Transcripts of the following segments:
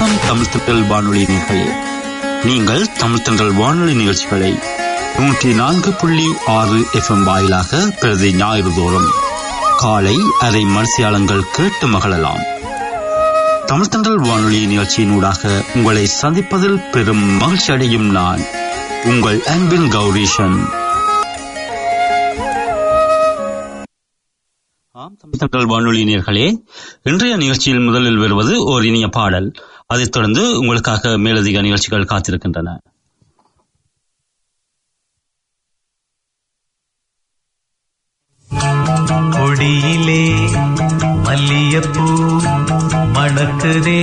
ஆம் தமிழ் திட்டல் வானொலி நேர்களே நீங்கள் தமிழ் திண்டல் வானொலி நிகழ்ச்சிகளை நூற்றி நான்கு புள்ளி ஆறு எஃப்எம் வாயிலாக பிரதி ஞாயிறு தோறும் காலை அரை மனசியாளங்கள் கேட்டு மகளலாம் தமிழ் தண்டல் வானொலி நிகழ்ச்சியினூடாக உங்களை சந்திப்பதில் பெரும் மகிழ்ச்சி அடையும் நான் உங்கள் அன்பின் கௌரீஷன் ஆம் தமிழ் தண்டல் வானொலி நேர்களே இன்றைய நிகழ்ச்சியில் முதலில் வருவது ஓர் இனிய பாடல் அதைத் தொடர்ந்து உங்களுக்காக மேலதிக நிகழ்ச்சிகள் காத்திருக்கின்றன கொடியிலே மல்லியப்பூ மணக்குதே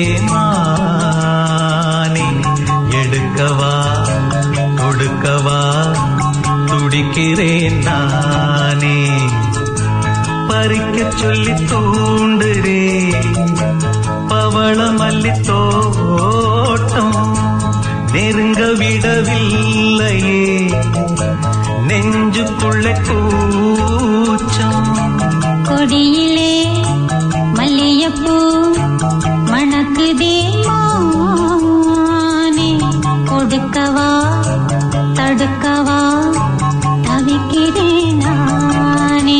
மானே எடுக்கவா கொடுக்கவா துடிக்கிறேன் நானே பறிக்க சொல்லி தூண்டுதே பவள மல்லி தோட்டம் நெருங்க விடவில்லையே நெஞ்சுக்குள்ள கூச்சம் கொடியிலே மல்லியப்பூ மணக்குதே மானே கொடுக்கவா தடுக்கவா தவிக்கிறேன் நானே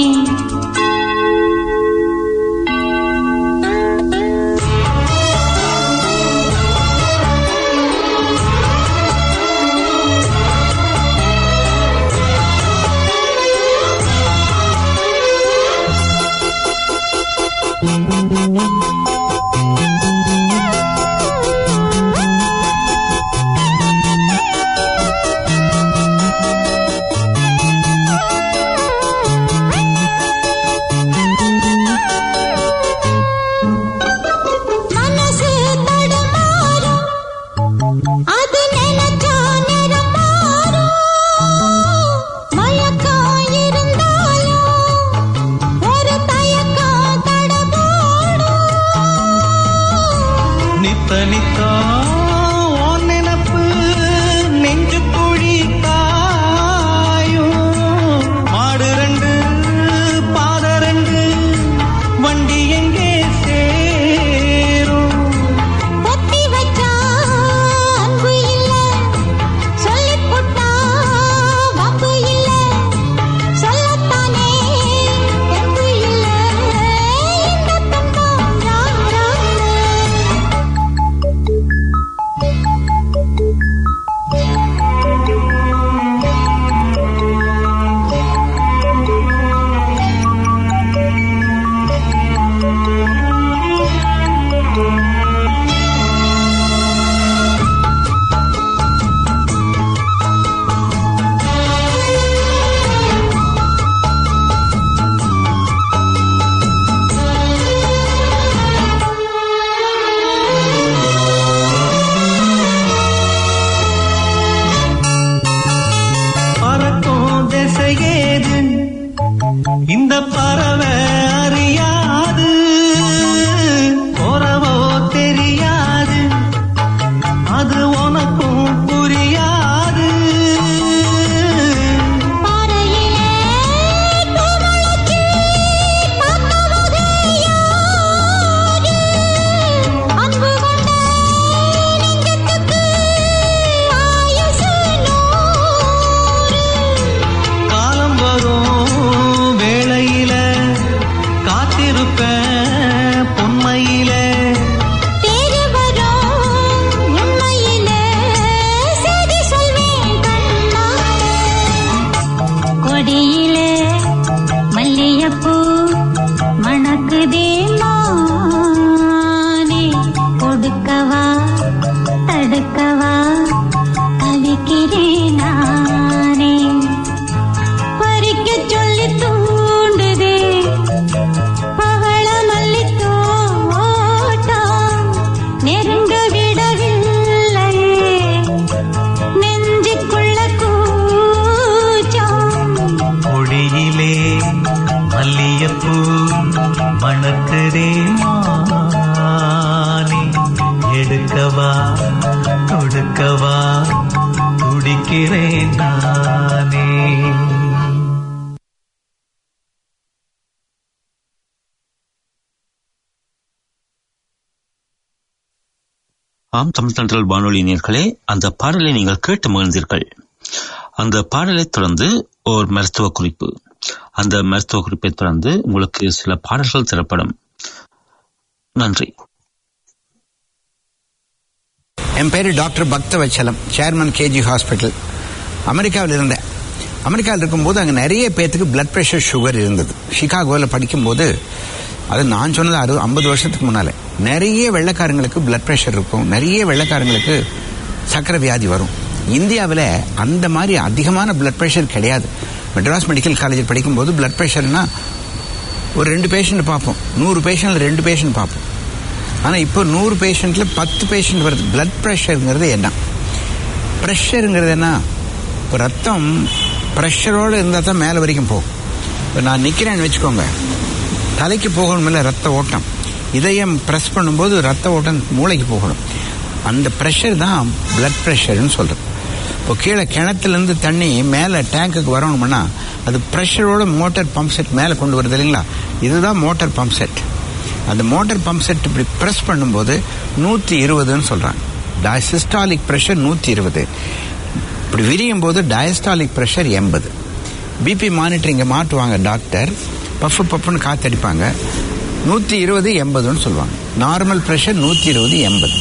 மனசு தடுமாறும் அது நினைச்சா நிறம் மாறும் மயக்கம் இருந்தாலும் ஒரு தயக்கம் தடபோடும் நித்த நித்தா உன் நினப்பு நெஞ்சு குழி காயும் மாடு ரெண்டு பாத ரெண்டு வண்டி எங்கே சேரும் பொத்தி வச்சா அன்பு இல்ல சொல்லிப் புட்டா வம்பு இல்ல சொல்லத்தானே தெம்பு இல்ல இந்த துன்பம் யாரால பறக்கும் திசையேது இந்த பறவை அறியாது உறவோ தெரியாது அது உனக்கும் புரியாது பாறையிலே பூமுளைச்சி பார்த்தவங்க யாரு? அன்பு கொண்ட நெஞ்சத்துக்கு ஆயுசு நூறு. காலம் வரும் வேளையில காத்திருப்பேன் பொன்மையில தேடி வரும் உண்மையிலே செய்தி சொல்வேன் கண்ணாலே. கொடியிலே மல்லியப்பூ மணக்குதே மானே கொடுக்கவா தடுக்கவா தவிக்கிறேன் நானே பறிக்க சொல்லி தூண்டுதே பவள மல்லி தோட்டம் நெருங்க விடவில்லையே நெஞ்சுக்குள்ள கூச்சம் கொடியிலே மல்லியப்பூ மணக்குதே மானே எடுக்கவா கொடுக்கவா துடிக்கிறேன் நானே ஆம் தமிழ் தண்டல் வானொலி நேர்களே அந்த பாடலை நீங்கள் கேட்டு மகிழ்ந்தீர்கள் அந்த பாடலை தொடர்ந்து ஒரு மருத்துவ குறிப்பு அந்த மருத்துவ குறிப்பை தொடர்ந்து உங்களுக்கு சில பாடல்கள் தரப்படும் நன்றி என் பேரு doctor Bhaktavatsalam chairman KG hospital அமெரிக்காவில் இருந்தேன் அமெரிக்காவில் இருக்கும்போது அங்கே நிறைய பேர்த்துக்கு பிளட் ப்ரெஷர் சுகர் இருந்தது சிகாகோவில் படிக்கும்போது அது நான் சொன்னது அறுபது ஐம்பது வருஷத்துக்கு முன்னால நிறைய வெள்ளைக்காரங்களுக்கு பிளட் ப்ரெஷர் இருக்கும் நிறைய வெள்ளைக்காரங்களுக்கு சக்கரை வியாதி வரும் இந்தியாவில் அந்த மாதிரி அதிகமான பிளட் ப்ரெஷர் கிடையாது மெட்ராஸ் மெடிக்கல் காலேஜில் படிக்கும்போது பிளட் ப்ரெஷர்னா ஒரு ரெண்டு பேஷண்ட் பார்ப்போம் நூறு பேஷண்ட்ல ரெண்டு பேஷண்ட் பார்ப்போம் ஆனால் இப்போ நூறு பேஷண்ட்ல பத்து பேஷண்ட் வருது பிளட் ப்ரெஷருங்கிறது என்ன ப்ரெஷருங்கிறது என்ன இப்போ ரத்தம் ப்ரெஷரோடு இருந்தால் தான் மேலே வரைக்கும் போகும் இப்போ நான் நிற்கிறேன்னு வச்சுக்கோங்க தலைக்கு போகணுமில்ல ரத்த ஓட்டம் இதயம் ப்ரெஸ் பண்ணும்போது ரத்த ஓட்டம் மூளைக்கு போகணும் அந்த ப்ரெஷர் தான் பிளட் ப்ரெஷர்னு சொல்கிறது இப்போ கீழே கிணத்துலேருந்து தண்ணி மேலே டேங்குக்கு வரணும்னா அது ப்ரெஷரோட மோட்டார் பம்ப் செட் மேலே கொண்டு வருது இல்லைங்களா இதுதான் மோட்டார் பம்ப் செட் அந்த மோட்டார் பம்ப் செட் இப்படி ப்ரெஸ் பண்ணும்போது நூற்றி இருபதுன்னு சொல்கிறாங்க சிஸ்டாலிக் ப்ரெஷர் நூற்றி இருபது இப்படி விரியும் போது டயஸ்டாலிக் ப்ரெஷர் எண்பது பிபி மானிட்டரிங்கை மாட்டுவாங்க டாக்டர் பஃப் பஃப்னு காத்தடிப்பாங்க நூற்றி இருபது எண்பதுன்னு சொல்லுவாங்க நார்மல் ப்ரெஷர் நூற்றி இருபது எண்பது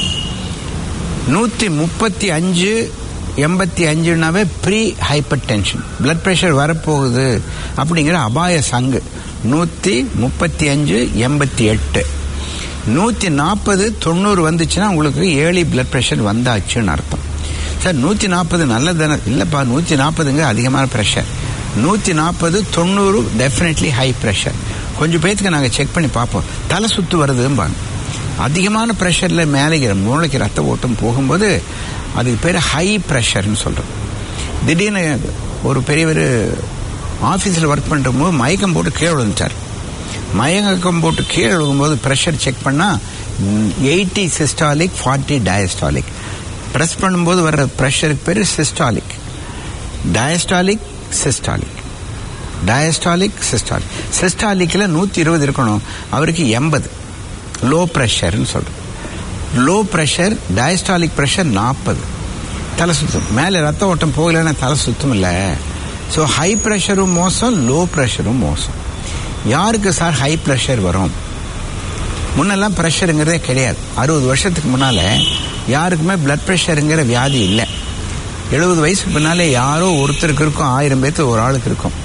நூற்றி முப்பத்தி அஞ்சு எண்பத்தி அஞ்சுனாவே pre hypertension blood pressure வரப்போகுது அப்படிங்கிற அபாய சங்கு நூற்றி முப்பத்தி அஞ்சு எண்பத்தி எட்டு நூற்றி நாற்பது தொண்ணூறு வந்துச்சுன்னா உங்களுக்கு ஏர்லி பிளட் ப்ரெஷர் வந்தாச்சுன்னு அர்த்தம் சார் நூற்றி நாற்பது நல்லது தானே இல்லைப்பா நூற்றி நாற்பதுங்க அதிகமான ப்ரெஷர் நூற்றி நாற்பது தொண்ணூறு டெஃபினெட்லி ஹை ப்ரெஷர் கொஞ்சம் பேத்துக்கு நாங்கள் செக் பண்ணி பார்ப்போம் தலை சுத்து வருதும்பாங்க அதிகமான ப்ரெஷரில் மேலே மூளைக்கு ரத்த ஓட்டம் போகும்போது அதுக்கு பேர் ஹை ப்ரெஷர்னு சொல்கிறோம் திடீர்னு ஒரு பெரியவர் ஆஃபீஸில் ஒர்க் பண்ணுறபோது மயக்கம் போட்டு கீழே விழுந்துட்டார் மயக்கம் போட்டு கீழே விழுகும்போது ப்ரெஷர் செக் பண்ணால் eighty systolic forty diastolic press பண்ணும்போது வர்ற ப்ரெஷருக்கு பேர் systolic diastolic systolic diastolic systolic சிஸ்டாலிக்கில் நூற்றி இருபது இருக்கணும் அவருக்கு எண்பது லோ ப்ரெஷர்னு சொல்கிறோம் லோ ப்ரெஷர் டயஸ்டாலிக் ப்ரெஷர் நாற்பது தலை சுத்தம் மேலே ரத்த ஓட்டம் போகலைன்னா தலை சுத்தம் இல்லை ஸோ ஹை ப்ரெஷரும் மோசம் லோ ப்ரெஷரும் மோசம் யாருக்கு சார் ஹை ப்ரெஷர் வரும் முன்னெல்லாம் ப்ரெஷருங்கிறதே கிடையாது அறுபது வருஷத்துக்கு முன்னால் யாருக்குமே பிளட் ப்ரெஷருங்கிற வியாதி இல்லை எழுபது வயசுக்கு பின்னாலே யாரோ ஒருத்தருக்கு இருக்கும் ஆயிரம் பேர்த்து ஒரு ஆளுக்கு இருக்கும்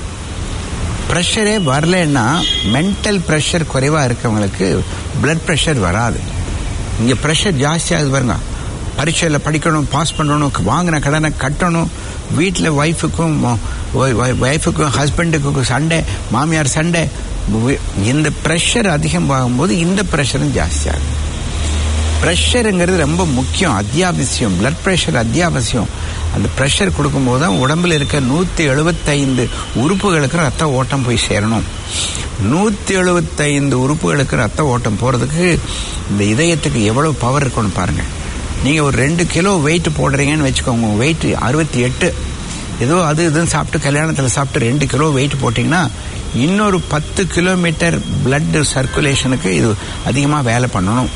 ப்ரெஷரே வரலன்னா மென்டல் ப்ரெஷர் குறைவாக இருக்கவங்களுக்கு பிளட் ப்ரெஷர் வராது இங்கே ப்ரெஷர் ஜாஸ்தியாகுது பாருங்க பரீட்சையில் படிக்கணும் பாஸ் பண்ணணும் வாங்கின கடனை கட்டணும் வீட்டில் ஒய்ஃபுக்கும் ஒய்ஃபுக்கும் ஹஸ்பண்டுக்கும் சண்டை மாமியார் சண்டை இந்த ப்ரெஷர் அதிகமாகும்போது இந்த ப்ரெஷரும் ஜாஸ்தியாகும் ப்ரெஷருங்கிறது ரொம்ப முக்கியம் அத்தியாவசியம் பிளட் ப்ரெஷர் அத்தியாவசியம் அந்த ப்ரெஷர் கொடுக்கும்போது தான் உடம்புல இருக்க நூற்றி எழுபத்தைந்து உறுப்புகளுக்கு ரத்த ஓட்டம் போய் சேரணும் நூற்றி எழுபத்தைந்து உறுப்புகளுக்கு ரத்த ஓட்டம் போகிறதுக்கு இந்த இதயத்துக்கு எவ்வளோ பவர் இருக்கணும் பாருங்கள் நீங்கள் ஒரு ரெண்டு கிலோ வெயிட் போடுறீங்கன்னு வச்சுக்கோங்க வெயிட் அறுபத்தி எட்டு ஏதோ அது இதுன்னு சாப்பிட்டு கல்யாணத்தில் சாப்பிட்டு ரெண்டு கிலோ வெயிட் போட்டிங்கன்னா இன்னொரு பத்து கிலோமீட்டர் பிளட் சர்க்குலேஷனுக்கு இது அதிகமாக வேலை பண்ணணும்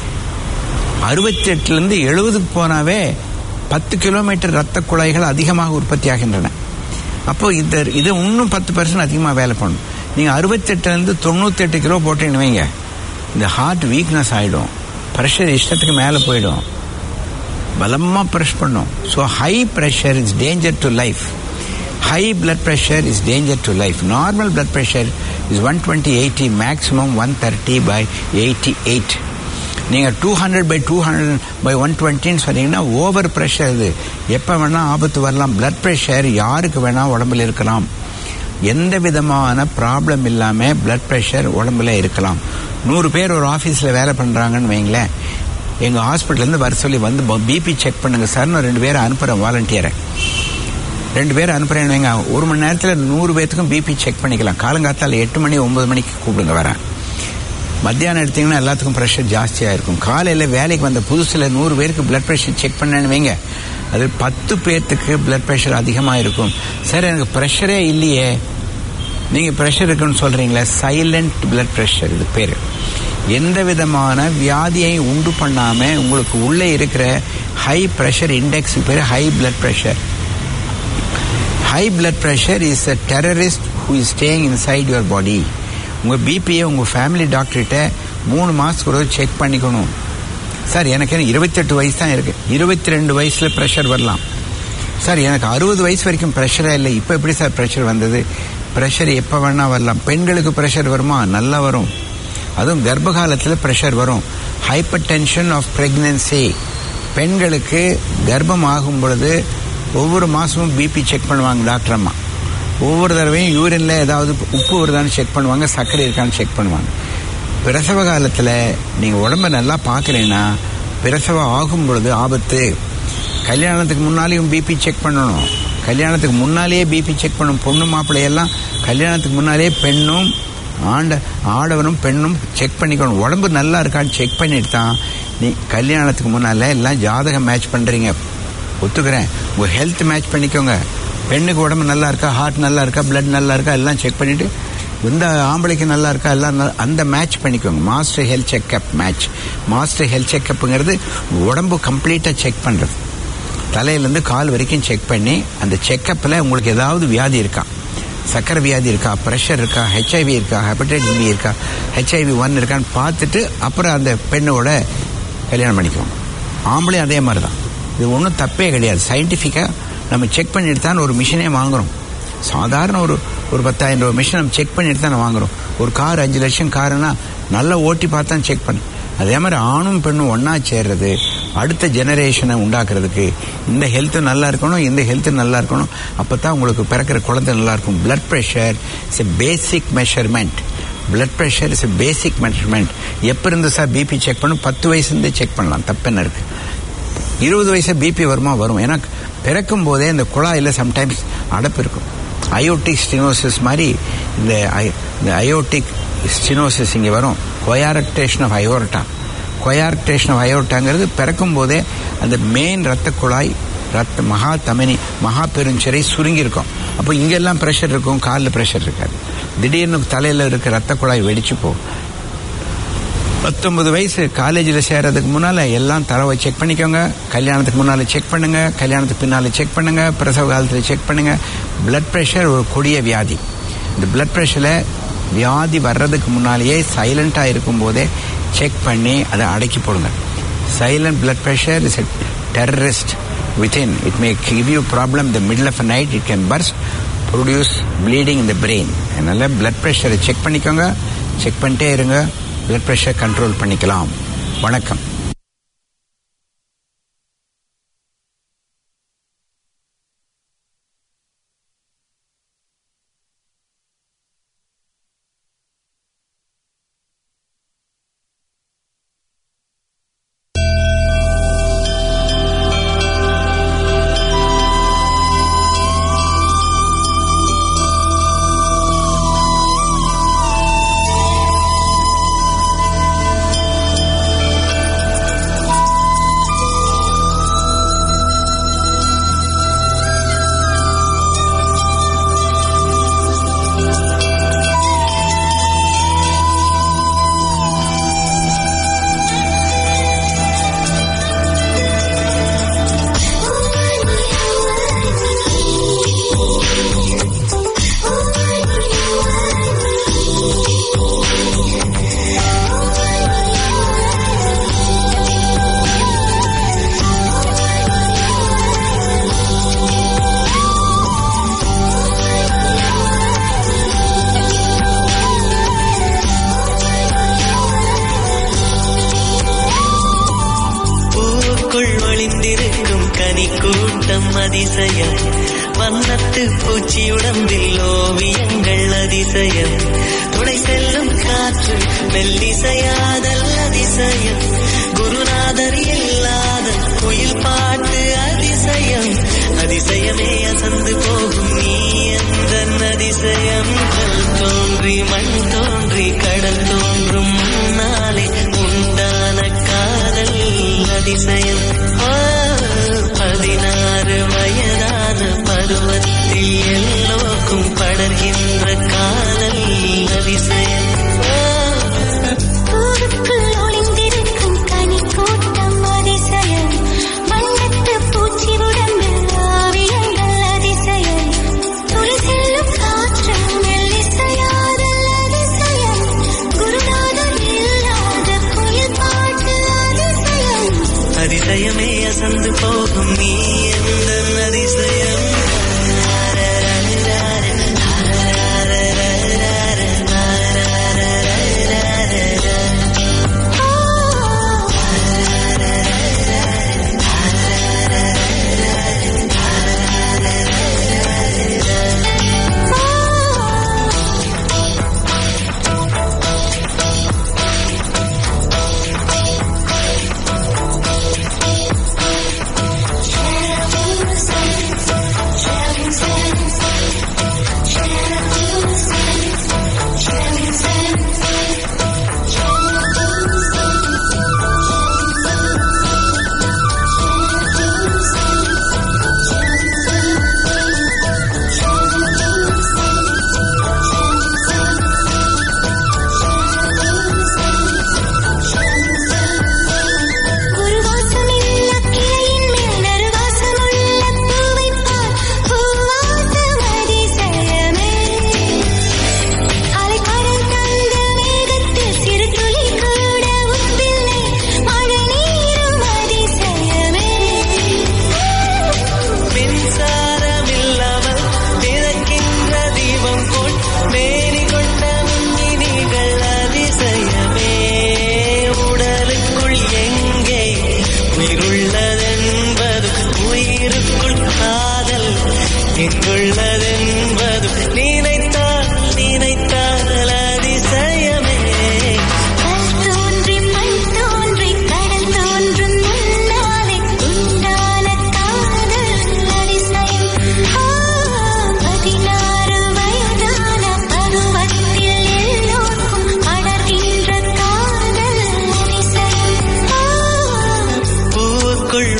அறுபத்தி எட்டுலேருந்து எழுபதுக்கு போனாவே பத்து கிலோமீட்டர் ரத்த குழாய்கள் அதிகமாக உற்பத்தி ஆகின்றன அப்போ இந்த இது இன்னும் பத்து பர்சன்ட் அதிகமாக வேலை பண்ணும் நீங்கள் அறுபத்தெட்டுலேருந்து தொண்ணூத்தெட்டு கிலோ போட்டீங்கன்னு வைங்க இந்த ஹார்ட் வீக்னஸ் ஆகிடும் ப்ரெஷர் இஷ்டத்துக்கு மேலே போயிடும் பலமாக ப்ரெஷ் பண்ணும் so high pressure is danger to life high blood pressure is danger to life normal blood pressure is one twenty eighty maximum one thirty by eighty eight நீங்கள் two hundred by two hundred by one டுவெண்ட்டின்னு சொன்னீங்கன்னா over pressure இது எப்போ வேணால் ஆபத்து வரலாம் blood pressure யாருக்கு வேணால் உடம்புல இருக்கலாம் எந்த விதமான ப்ராப்ளம் இல்லாமல் பிளட் ப்ரெஷர் உடம்புல இருக்கலாம் நூறு பேர் ஒரு ஆஃபீஸில் வேலை பண்ணுறாங்கன்னு வைங்களேன் எங்கள் ஹாஸ்பிட்டல்லேருந்து வர சொல்லி வந்து பிபி செக் பண்ணுங்க சார்னு ரெண்டு பேரை அனுப்புகிறேன் வாலண்டியரை ரெண்டு பேர் அனுப்புகிறேன்னு வைங்க ஒரு மணி நேரத்தில் நூறு பேர்த்துக்கும் பிபி செக் பண்ணிக்கலாம் காலங்காத்தால் எட்டு மணி ஒன்பது மணிக்கு கூப்பிடுங்க வரேன் மத்தியானம் எடுத்தீங்கன்னா எல்லாத்துக்கும் ப்ரெஷர் ஜாஸ்தியாக இருக்கும் காலையில் வேலைக்கு வந்த புதுசில் நூறு பேருக்கு பிளட் ப்ரெஷர் செக் பண்ணேன்னு வைங்க அது பத்து பேர்த்துக்கு பிளட் ப்ரெஷர் அதிகமாக இருக்கும் சார் எனக்கு ப்ரெஷரே இல்லையே நீங்கள் ப்ரெஷர் இருக்குன்னு சொல்கிறீங்களே சைலண்ட் பிளட் ப்ரெஷர் இது பேர் எந்த விதமான வியாதியை உண்டு பண்ணாம உங்களுக்கு உள்ளே இருக்கிற ஹை பிரஷர் இண்டெக்ஸ் பேர் high blood pressure high blood pressure is a terrorist who is staying inside your body உங்கள் பிபியை உங்கள் ஃபேமிலி டாக்டர்கிட்ட மூணு மாதத்துக்கு ஒரு செக் பண்ணிக்கணும் சார் எனக்கு என்ன இருபத்தெட்டு வயசு தான் இருக்கு இருபத்தி ரெண்டு வயசில் ப்ரெஷர் வரலாம் சார் எனக்கு அறுபது வயசு வரைக்கும் ப்ரெஷரே இல்லை இப்போ எப்படி சார் ப்ரெஷர் வந்தது ப்ரெஷர் எப்போ வேணா வரலாம் பெண்களுக்கு ப்ரெஷர் வருமா நல்லா வரும் அதுவும் கர்ப்ப காலத்தில் ப்ரெஷர் வரும் ஹைப்பர் டென்ஷன் ஆஃப் ப்ரெக்னன்சி பெண்களுக்கு கர்ப்பம் ஆகும் பொழுது ஒவ்வொரு மாதமும் பிபி செக் பண்ணுவாங்க டாக்டர் அம்மா ஒவ்வொரு தடவையும் யூரின்ல ஏதாவது உப்பு வருதான்னு செக் பண்ணுவாங்க சர்க்கரை இருக்கான்னு செக் பண்ணுவாங்க பிரசவ காலத்தில் நீங்கள் உடம்ப நல்லா பார்க்குறீங்கன்னா பிரசவம் ஆகும் பொழுது ஆபத்து கல்யாணத்துக்கு முன்னாலேயும் பிபி செக் பண்ணணும் கல்யாணத்துக்கு முன்னாலேயே பிபி செக் பண்ணணும் பொண்ணு மாப்பிள்ளையெல்லாம் கல்யாணத்துக்கு முன்னாலே பெண்ணும் ஆண்ட ஆடவனும் பெண்ணும் செக் பண்ணிக்கணும் உடம்பு நல்லா இருக்கான்னு செக் பண்ணிட்டு தான் நீ கல்யாணத்துக்கு முன்னால எல்லாம் ஜாதகம் மேட்ச் பண்ணுறீங்க ஒத்துக்கிறேன் உங்கள் ஹெல்த் மேட்ச் பண்ணிக்கோங்க பெண்ணுக்கு உடம்பு நல்லா இருக்கா ஹார்ட் நல்லா இருக்கா பிளட் நல்லா இருக்கா எல்லாம் செக் பண்ணிட்டு இந்த ஆம்பளைக்கு நல்லா இருக்கா எல்லாம் நல்லா- அந்த மேட்ச் பண்ணிக்கோங்க master health checkup match master health செக்அப்புங்கிறது உடம்பு கம்ப்ளீட்டாக செக் பண்ணுறது தலையிலேருந்து கால் வரைக்கும் செக் பண்ணி அந்த செக்கப்பில் உங்களுக்கு ஏதாவது வியாதி இருக்கா சக்கரை வியாதி இருக்கா ப்ரெஷர் இருக்கா ஹெச்ஐவி இருக்கா ஹெப்படைட்டிஸ் பி இருக்கா ஹெச்ஐவி ஒன் இருக்கான்னு பார்த்துட்டு அப்புறம் அந்த பெண்ணோட கல்யாணம் பண்ணிக்குவோம் ஆம்பளையும் அதே மாதிரி தான் இது ஒன்றும் தப்பே கிடையாது சயின்டிஃபிக்காக நம்ம செக் பண்ணிட்டு தான் ஒரு மிஷினே வாங்குறோம் சாதாரண ஒரு ஒரு பத்தாயிரம் ரூபாய் மிஷின் நம்ம செக் பண்ணிட்டு தான் வாங்குறோம் ஒரு கார் அஞ்சு லட்சம் காருன்னா நல்லா ஓட்டி பார்த்து தான் செக் பண்ணு அதே மாதிரி ஆணும் பெண்ணும் ஒன்றா சேர்றது அடுத்த ஜெனரேஷனை உண்டாக்குறதுக்கு இந்த ஹெல்த்து நல்லா இருக்கணும் இந்த ஹெல்த்து நல்லா இருக்கணும் அப்போ தான் உங்களுக்கு பிறக்கிற குழந்தை நல்லா இருக்கும் blood pressure is a basic measurement blood pressure is a basic measurement எப்போ இருந்து சார் பிபி செக் பண்ணும் பத்து வயசுலேருந்தே செக் பண்ணலாம் தப்பென்ன இருக்கு இருபது வயசு பிபி வருமா வரும் ஏன்னா பிறக்கும் போதே இந்த குழாயில் சம்டைம்ஸ் அடப்பு இருக்கும் அயோட்டிக் ஸ்டினோசிஸ் மாதிரி இந்த ஐ- இந்த அயோட்டிக் ஸ்டினோசிஸ் இங்கே வரும் கொயாரக்டேஷன் ஆஃப் அயோர்டா கொயாரக்டேஷன் ஆஃப் அயோர்டாங்கிறது பிறக்கும் போதே அந்த மெயின் ரத்த குழாய் ரத்த மகா தமனி மகா பெருஞ்சிறை சுருங்கி இருக்கும் அப்போ இங்கெல்லாம் ப்ரெஷர் இருக்கும் காலில் ப்ரெஷர் இருக்காது திடீர்னு தலையில் இருக்க ரத்த குழாய் வெடிச்சு போகும் பத்தொன்பது வயசு காலேஜில் சேர்றதுக்கு முன்னால எல்லாம் தரவை செக் பண்ணிக்கோங்க கல்யாணத்துக்கு முன்னால செக் பண்ணுங்க கல்யாணத்துக்கு பின்னால செக் பண்ணுங்க பிரசவ காலத்தில் செக் பண்ணுங்க பிளட் ப்ரெஷர் ஒரு கொடிய வியாதி இந்த பிளட் ப்ரெஷரில் வியாதி வர்றதுக்கு முன்னாலேயே சைலண்டாக இருக்கும் போதே செக் பண்ணி அதை அடக்கி போடுங்க silent blood pressure is a terrorist within it may give you problem the middle of a night it can burst produce bleeding in the brain அதனால பிளட் ப்ரெஷரை செக் பண்ணிக்கோங்க செக் பண்ணிட்டே இருங்க பிளட் ப்ரெஷர் கண்ட்ரோல் பண்ணிக்கலாம் வணக்கம் பூவுக்குள் ஒளிந்திருக்கும் கனி கூட்டம் அதிசயம் வண்ணத்து பூச்சி உடம்பில் ஓவியங்கள் அதிசயம் துணை செல்லும் காற்று மெல்லிசையாதல் அதிசயம் குருநாதர் இல்லாத குயில் பாட்டு அதிசயம் அதிசயமே அசந்து போகும் நீ எந்த அதிசயம் கல் தோன்றி மண் தோன்றி கடல் தோன்றும் முன்னாலே உண்டான காதல் அதிசயம் ஆ, பதினாறு வயதான பருவத்தில் எல்லோருக்கும் படர்கின்ற காதல் அதிசயம் ஆ,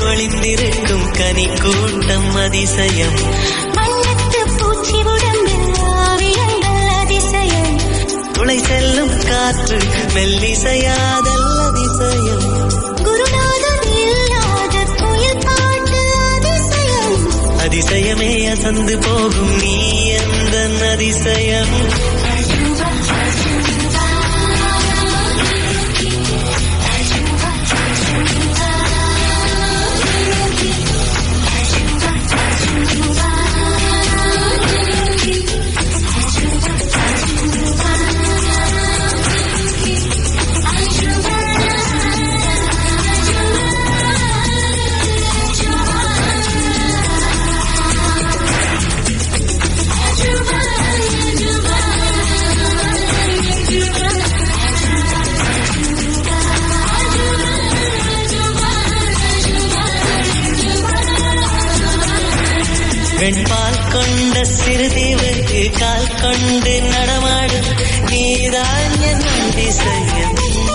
ஒளிந்திருக்கும் கனி கூட்டம் அதிசயம் வண்ணத்து பூச்சி உடம்பில் ஆவியங்கள் அதிசயம் துளை செல்லும் காற்று மெல்லிசையாதல் அதிசயம் குருநாதர் இல்லாத குயில் பாட்டு அதிசயம் அதிசயமே அசந்து போகும் நீ எந்த அதிசயம் வெண்பால் கொண்ட சிறுதீவுக்கு கால் கொண்டு நடமாடும் நீதான் என் அதிசயம்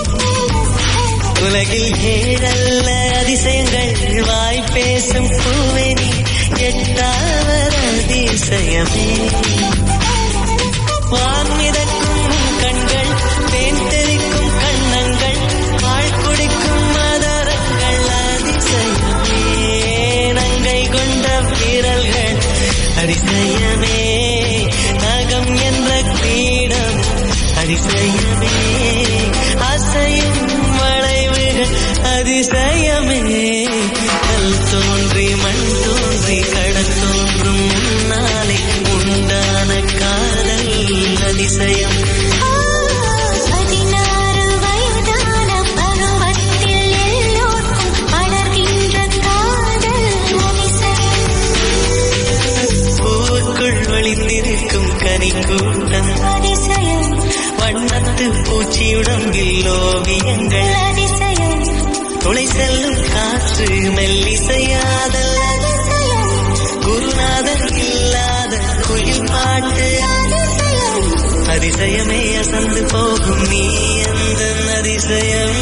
உலகில் ஏழல்ல அதிசயங்கள் வாய் பேசும் பூவெனி எட்டாவது அதிசயமே வான் மிதக்கும் கண்கள் தேன் தெறிக்கும் கண்ணங்கள் பால் குடிக்கும் மதரங்கள் அதிசயமே நங்கை கொண்ட வீரல்கள் அதிசயமே நகம் என்ற கிரீடம் அதிசயமே அசையும் வளைவுகள் அதிசயமே கல் தோன்றி மண் தோன்றி கடல் தோன்றும் முன்னாலே உண்டான காதல் அதிசயம் பதினாறு வயதான பருவத்தில் எல்லோருக்கும் வளர்கின்ற காதல் அதிசயம் பூவுக்குள் ஒளிந்திருக்கும் கனி கூட்டம் அதிசயம் வண்ணத்து பூச்சியுடம்பில் ஓவியங்கள் அதிசயம் துளை செல்லும் காற்று மெல்லிசையாதல் அதிசயம் குருநாதர் இல்லாத குயில் பாட்டு அதிசயம் அதிசயமே அசந்து போகும் நீ அந்த அதிசயம்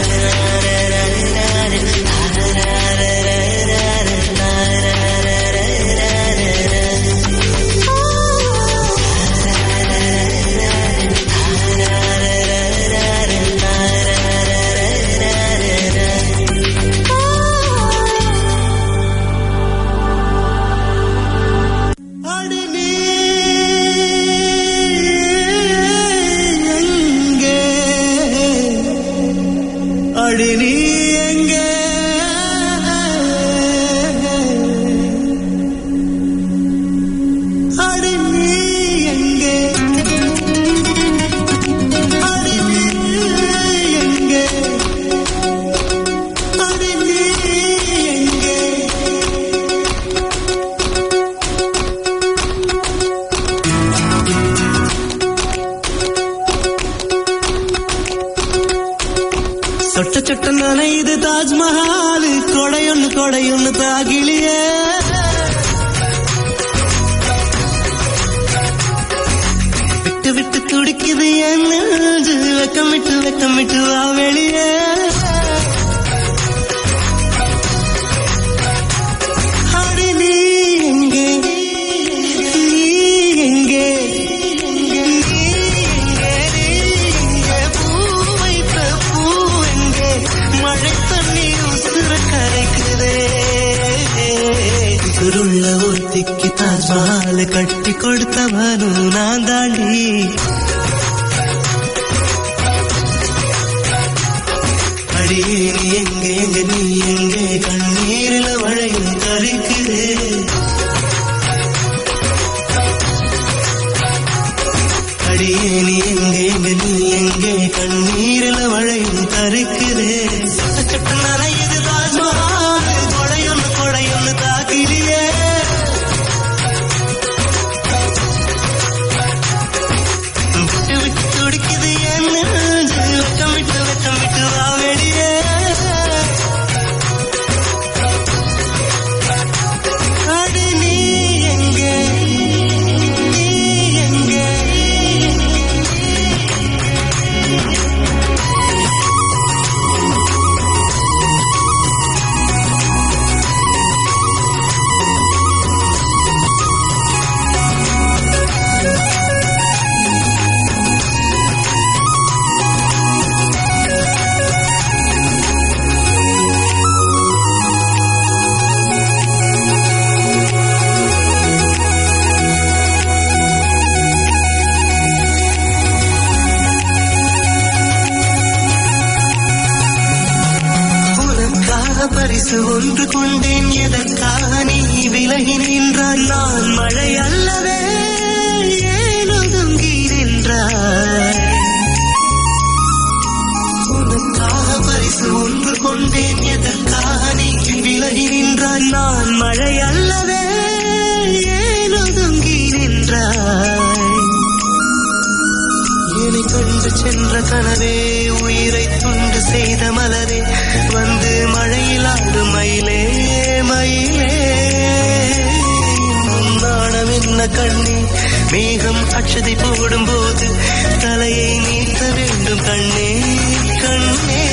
அடி நீ எங்கே அடி நீ எங்கே அடி நீ எங்கே அடி நீ எங்கே அடி நீ எங்கே சொட்ட சொட்ட நனையுது தாஜ்மஹால் கொடையொன்னு கொடையொன்னு தாகிலியே விட்டு விட்டு துடிக்குது என் நெஞ்சு வெக்கமிட்டு வெக்கமிட்டு வா வெளியே அடி நீ எங்கே நீ எங்கே நீ எங்கே நீ எங்கே பூ வைத்த பூ எங்கே மழை தண்ணி உசுர கரைக்குதே திருள்ள ஒருத்திக்கு தாஜ்மஹால் கட்டி கொடுத்தவனும் நான் தாண்டி அடியே நீ எங்கே எங்க நீ எங்கே கண்ணீரில மழையும் கரைக்குதே அடியே நீ எங்கே எங்க நீ எங்கே கண்ணீரில மழையும் கரைக்குதே சட்ட நனையுது தாஜ்மஹால் கொடையொன்னு கொடையொன்னு தாக்கிலியே விட்டு விட்டு துடிக்குது என் நெஞ்சு வெக்கமிட்டு வெக்கமிட்டு வா வெளியே அடி நீ எங்கே நீ எங்கே உனக்காக பரிசு ஒன்று கொண்டேன் எதற்காக நீ விலகி நின்றாய் நான் மழை அல்லவே ஏன் ஒதுங்கி நின்றாய் உனக்காக பரிசு ஒன்று கொண்டேன் எதற்காக நீ விலகி நின்றாய் நான் மழை அல்லவே ஏன் ஒதுங்கி நின்றாய் என்னை கண்டு சென்ற கனவே உயிரை துண்டு செய்த மலரே வந்து மழையில் ஆடும் மயிலே மயிலே இன்னும் நாணம் என்ன கண்ணே மேகம் அச்சதை போடும் போது தலையை நீட்ட வேண்டும் கண்ணே கண்ணே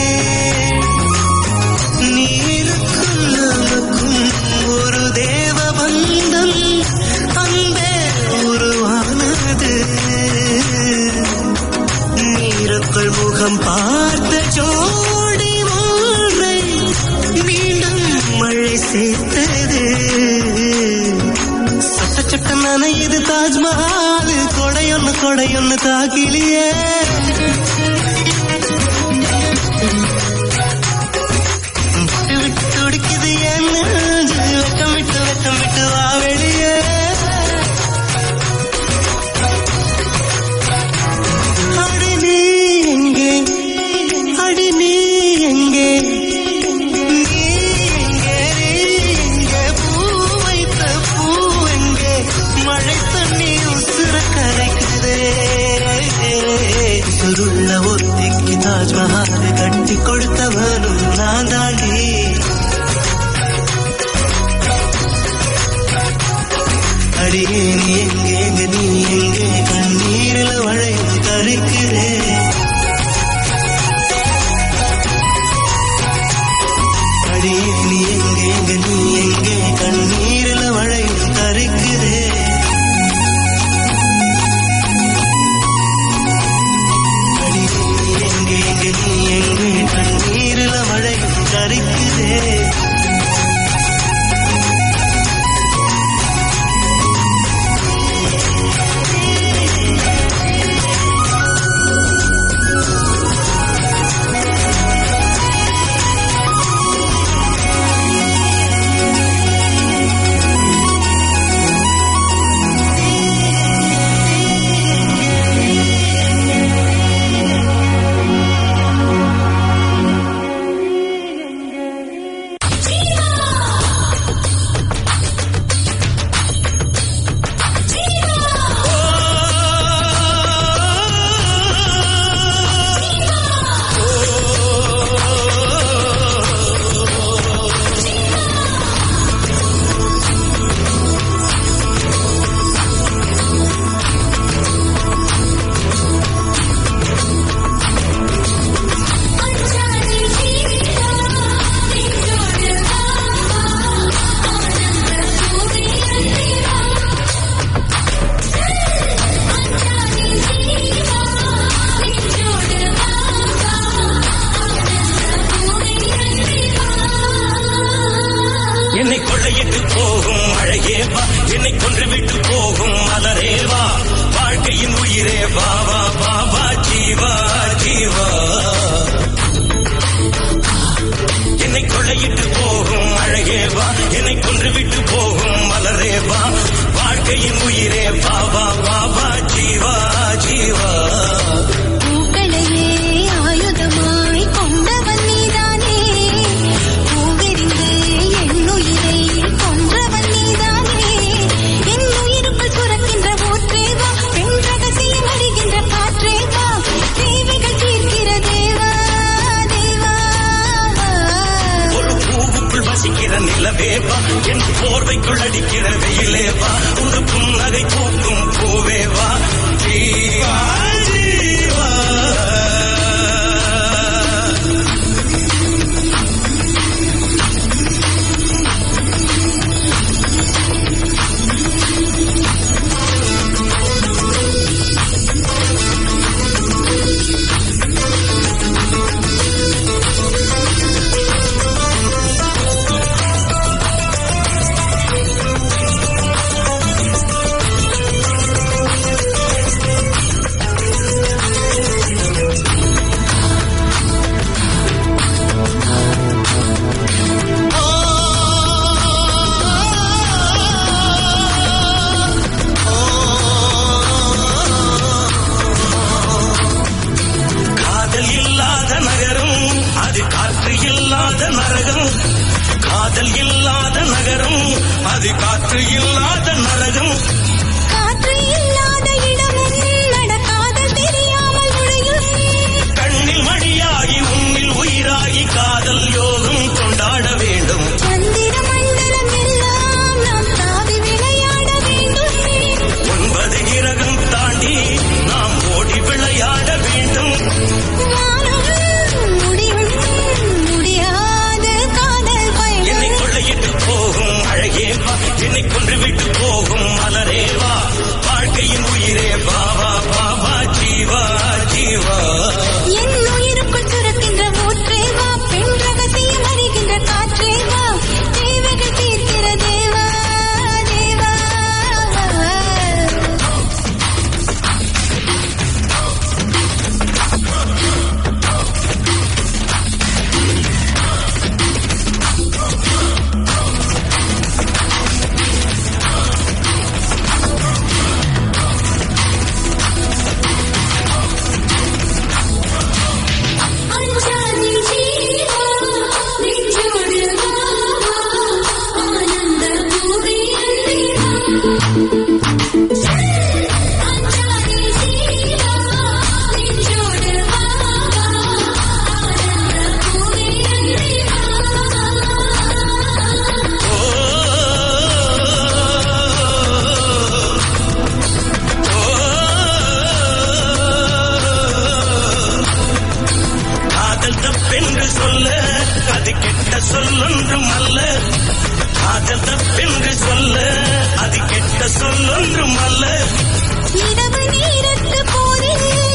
நீருக்கும் நமக்கும் ஒரு தேவ பந்தம் அன்பே உருவானது நீருக்குள் முகம் பார்த்த ஜோடி ஒன்றை மீண்டும் மழை சேர்த்தது சட்ட சட்ட நனையுது தாஜ்மஹால் கொடையொன்னு கொடையொன்னு தாக்கிலியே விட்டு விட்டு துடிக்குது என் நெஞ்சு வெட்கம் விட்டு வெட்கம் விட்டு வா வெளியே அடி நீ எங்கே அடி நீ எங்கே நீ எங்கே நீ எங்கே பூ வைத்த பூ எங்கே மழை தண்ணி உசுர கரைக்குதே சுருள்ள ஒத்திக்கு தாஜ்மஹால் கட்டி கொடுத்தவனும் நான் தாண்டி அடியே நீ எங்கே எங்க நீ எங்கே கண்ணீரில் வளையும் கருக்கிறேன் அடியே நீ எங்கே எங்க நீ எங்கே கண்ணீரில் வளையும் கருக்கிறேன் அடியே நீ எங்கே எங்க நீ எங்கே கண்ணீரில் வளையும் கருக்கிறேன் என்னை கொள்ளையிட்டு போகும் அழகே வா என்னை கொன்று விட்டு போகும் மலரே வா வாழ்க்கையின் உயிரே வா வா வா வா ஜீவா ஜீவா என்னை கொள்ளையிட்டு போகும் அழகே வா என்னை கொன்று விட்டு போகும் மலரே வா வாழ்க்கையின் உயிரே வா வா வா வா ஜீவா ஜீவா பூக்களையே ஆயுதமாய் கொண்டவன் நீதானே பூவிரிந்து என்னுயிரை கொன்றவன் நீதானே என் உயிருக்குள் சுரக்கின்ற ஊற்றே வா பெண் ரகசியம் அறிகின்ற காற்றே வா தேவைகள் தீர்க்கிற தேவா தேவா ஒரு பூவுக்குள் வசிக்கிற நிலவே வா என் போர்வைக்குள் அடிக்கிற வெயிலே வா ஒரு புன்னகை பூக்கும் பூவே வா ஜீவா ஜீவா இல்லாத நரகம் காதல் இல்லாத நகரம் அது காற்று இல்லாத நரகம் காற்று இல்லாத இடமும் நடக்காதல் தெரியாமல் நுழையும் கண்ணில் மணியாகி உன்னில் உயிராகி காதல் யோகம் கொண்டாட வேண்டும் சந்திர மண்டலம் எல்லாம் நாம் தாவி விளையாட வேண்டும் ஒன்பது கிரகம் தாண்டி நாம் ஓடி விளையாட வேண்டும் வானம் முடியும் முடியாத காதல் என்னை பயணம் கொள்ளையிட்டு போகும் அழகே வா என்னை கொன்று விட்டு போகும் மலரே வா வாழ்க்கையின் உயிரே வா வா வா வா ஜீவா ஜீவா என் உயிருக்குள் சுரக்கின்ற ஊற்றே வா பெண் ரகசியம் அறிகின்ற காற்றே வா தேவைகள் தீர்க்கிற தேவா தேவா அஞ்சாதி ஜீவா நெஞ்சோடு வா ஆனந்த பூவே அன்பிவா அஞ்சாதி ஜீவா நெஞ்சோடு வா ஆனந்த பூவே காதல் தப்பென்று சொல்ல அது கெட்ட சொல்லொன்றும் அல்ல காதல் தப்பென்று சொல்ல அது கெட்ட சொல்லொன்றும் அல்ல இரவு நேரத்து போரில்